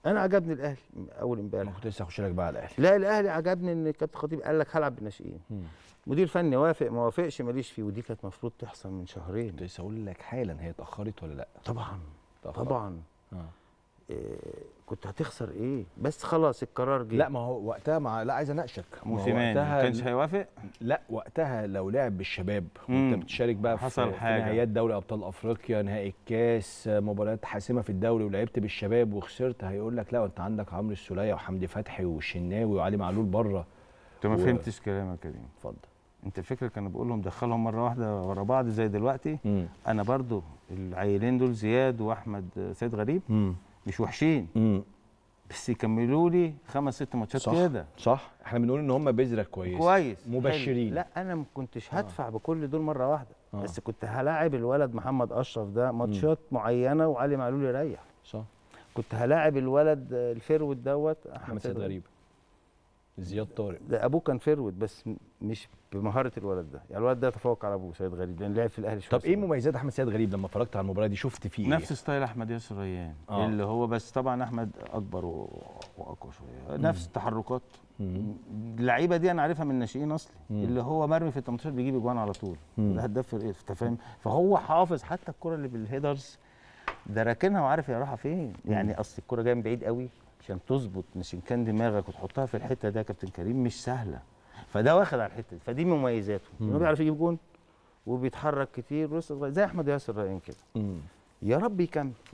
انا عجبني الاهلي اول انا امبارح كنت لسه هخش لك بقى على الاهلي لا الاهلي عجبني ان كابتن خطيب قال لك هلعب بالناشئين مم. مدير فني وافق ما وافقش ماليش فيه ودي كانت المفروض تحصل من شهرين كنت لسه اقول لك حالا هي اتاخرت ولا لا طبعا اتأخرت. طبعا آه. إيه كنت هتخسر ايه بس خلاص القرار جه لا ما هو وقتها مع لا عايز اناقشك ما هو موسيماني ما وقتها- كانش هيوافق لا وقتها لو لعب بالشباب مم. وانت بتشارك بقى في, حصل في حاجة. نهائيات دوري ابطال افريقيا نهائي الكاس مباريات حاسمه في الدوري ولعبت بالشباب وخسرت هيقول لك لا انت عندك عمرو السوليه وحمدي فتحي والشناوي وعلي معلول بره انت ما و- فهمتش كلامي يا كريم اتفضل انت الفكره كانوا بيقول لهم دخلهم مره واحده ورا بعض زي دلوقتي انا برضو العيلين دول زياد واحمد سيد غريب امم مش وحشين امم بس يكملوا لي خمس ست ماتشات صح كده صح احنا بنقول ان هم بذره كويس كويس مبشرين. حلو. لا انا ما كنتش هدفع بكل دول مره واحده آه. بس كنت هلاعب الولد محمد اشرف ده ماتشات معينه وعلي معلول يريح صح كنت هلاعب الولد آه، الفيرود دوت احمد سيد غريب زياد طارق ده ابوه كان فيرود بس م- مش بمهاره الولد ده يعني الولد ده تفوق على ابوه سيد غريب لان لعب في الاهلي شويه طب ايه صغير. مميزات احمد سيد غريب لما اتفرجت على المباراه دي شفت فيه ايه نفس ستايل احمد ياسر ريان آه. اللي هو بس طبعا احمد اكبر و... واقوى شويه نفس التحركات مم. اللعيبه دي انا عارفها من الناشئين اصلي مم. اللي هو مرمي في ال 18 بيجيب اجوان على طول مم. ده هداف فرقته انت فاهم فهو حافظ حتى الكره اللي بالهيدرز ده راكنها وعارف هي رايحه فين يعني اصل الكره جايه من بعيد قوي عشان تظبط مش ان كان دماغك وتحطها في الحته دي يا كابتن كريم مش سهله فده واخد على الحته دي فدي مميزاته انه بيعرف يجيب جون وبيتحرك كتير ولسه صغير زي احمد ياسر رأيين كده مم. يا رب يكمل